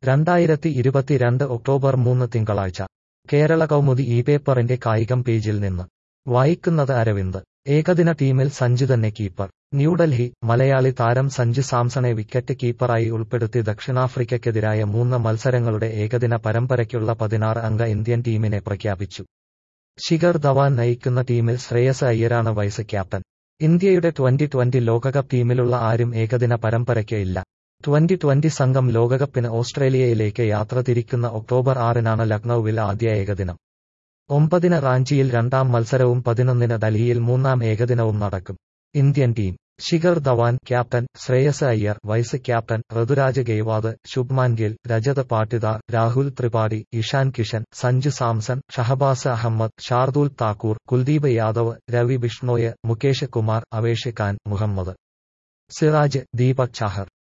രണ്ടായിരത്തി ഇരുപത്തിരണ്ട് ഒക്ടോബർ മൂന്ന് തിങ്കളാഴ്ച കേരള കൗമുദി ഈ പേപ്പറിന്റെ കായികം പേജിൽ നിന്ന് വായിക്കുന്നത് അരവിന്ദ് ഏകദിന ടീമിൽ സഞ്ജു തന്നെ കീപ്പർ ന്യൂഡൽഹി മലയാളി താരം സഞ്ജു സാംസണെ വിക്കറ്റ് കീപ്പറായി ഉൾപ്പെടുത്തി ദക്ഷിണാഫ്രിക്കയ്ക്കെതിരായ മൂന്ന് മത്സരങ്ങളുടെ ഏകദിന പരമ്പരയ്ക്കുള്ള പതിനാറ് അംഗ ഇന്ത്യൻ ടീമിനെ പ്രഖ്യാപിച്ചു ശിഖർ ധവാൻ നയിക്കുന്ന ടീമിൽ ശ്രേയസ് അയ്യരാണ് വൈസ് ക്യാപ്റ്റൻ ഇന്ത്യയുടെ ട്വന്റി ട്വന്റി ലോകകപ്പ് ടീമിലുള്ള ആരും ഏകദിന പരമ്പരയ്ക്ക് ഇല്ല ട്വന്റി ട്വന്റി സംഘം ലോകകപ്പിന് ഓസ്ട്രേലിയയിലേക്ക് യാത്ര തിരിക്കുന്ന ഒക്ടോബർ ആറിനാണ് ലക്നൌവിൽ ആദ്യ ഏകദിനം ഒമ്പതിന് റാഞ്ചിയിൽ രണ്ടാം മത്സരവും പതിനൊന്നിന് ഡൽഹിയിൽ മൂന്നാം ഏകദിനവും നടക്കും Indian team Shikhar Dhawan captain Shreyas Iyer vice captain Ruturaj Gaikwad Shubman Gill Rajat Patidar Rahul Tripathi Ishan Kishan Sanju Samson Shahbaz Ahmed Shardul Thakur Kuldeep Yadav Ravi Bishnoi Mukesh Kumar Avesh Khan Mohammed Siraj Deepak Chahar